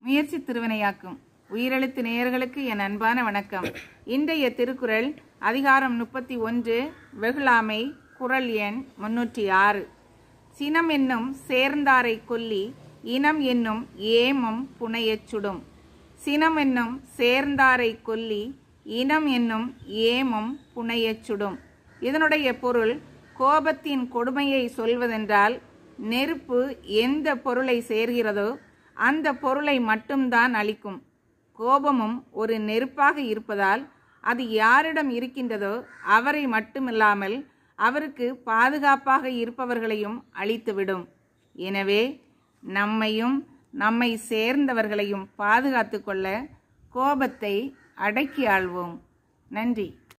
முயற்சி திருவினையாக்கும் உயிரெழுத்து நேயர்களுக்கு என் அன்பான வணக்கம் இன்றைய திருக்குறள் அதிகாரம் முப்பத்தி ஒன்று வெகுளாமை குறள் எண் முன்னூற்றி ஆறு சினம் என்னும் சேர்ந்தாரை கொல்லி இனம் என்னும் ஏமம் புனையச் சுடும் சினம் என்னும் சேர்ந்தாரை கொல்லி இனம் என்னும் ஏமம் புனையச் சுடும் இதனுடைய பொருள் கோபத்தின் கொடுமையை சொல்வதென்றால் நெருப்பு எந்த பொருளை சேர்கிறதோ அந்த பொருளை மட்டும்தான் அளிக்கும் கோபமும் ஒரு நெருப்பாக இருப்பதால் அது யாரிடம் இருக்கின்றதோ அவரை மட்டுமில்லாமல் அவருக்கு பாதுகாப்பாக இருப்பவர்களையும் அழித்துவிடும் எனவே நம்மையும் நம்மை சேர்ந்தவர்களையும் பாதுகாத்து கொள்ள கோபத்தை அடக்கி ஆள்வோம் நன்றி